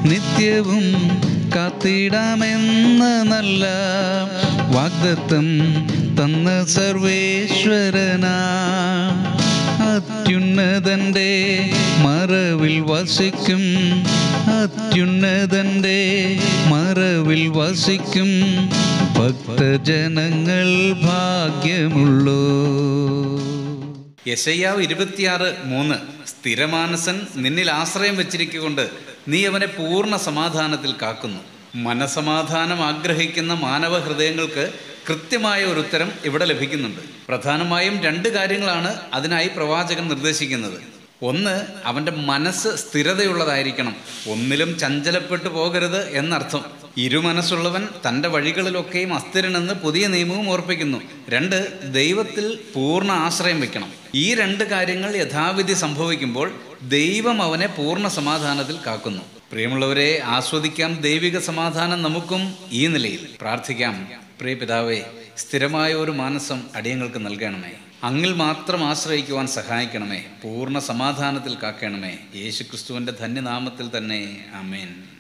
നിത്യവും കാത്തിടാമെന്ന നല്ല വാഗ്ദത്തം തന്ന സർവേശ്വരനാ അത്യുന്നതൻ്റെ മറവിൽ വസിക്കും അത്യുന്നതൻ്റെ മറവിൽ വസിക്കും ഭക്തജനങ്ങൾ ഭാഗ്യമുള്ളൂ യശയ്യാവ് ഇരുപത്തിയാറ് മൂന്ന് സ്ഥിരമാനസൻ നിന്നിൽ ആശ്രയം വെച്ചിരിക്കൊണ്ട് നീ അവനെ പൂർണ്ണ സമാധാനത്തിൽ കാക്കുന്നു മനസമാധാനം ആഗ്രഹിക്കുന്ന മാനവ ഹൃദയങ്ങൾക്ക് കൃത്യമായ ഒരു ഉത്തരം ഇവിടെ ലഭിക്കുന്നുണ്ട് പ്രധാനമായും രണ്ട് കാര്യങ്ങളാണ് അതിനായി പ്രവാചകൻ നിർദ്ദേശിക്കുന്നത് ഒന്ന് അവൻ്റെ മനസ്സ് സ്ഥിരതയുള്ളതായിരിക്കണം ഒന്നിലും ചഞ്ചലപ്പെട്ടു പോകരുത് എന്നർത്ഥം ഇരുമനസ്സുള്ളവൻ തൻ്റെ വഴികളിലൊക്കെയും അസ്ഥിരനെന്ന് പുതിയ നിയമവും ഓർപ്പിക്കുന്നു രണ്ട് ദൈവത്തിൽ പൂർണ്ണ ആശ്രയം വെക്കണം ഈ രണ്ട് കാര്യങ്ങൾ യഥാവിധി സംഭവിക്കുമ്പോൾ ദൈവം അവനെ പൂർണ്ണ സമാധാനത്തിൽ കാക്കുന്നു പ്രിയമുള്ളവരെ ആസ്വദിക്കാം ദൈവിക സമാധാനം നമുക്കും ഈ നിലയിൽ പ്രാർത്ഥിക്കാം പ്രിയ പിതാവേ സ്ഥിരമായ ഒരു മാനസം അടിയങ്ങൾക്ക് നൽകണമേ അങ്ങിൽ മാത്രം ആശ്രയിക്കുവാൻ സഹായിക്കണമേ പൂർണ്ണ സമാധാനത്തിൽ കാക്കണമേ യേശുക്രിസ്തുവിൻ്റെ ധന്യനാമത്തിൽ തന്നെ അമേൻ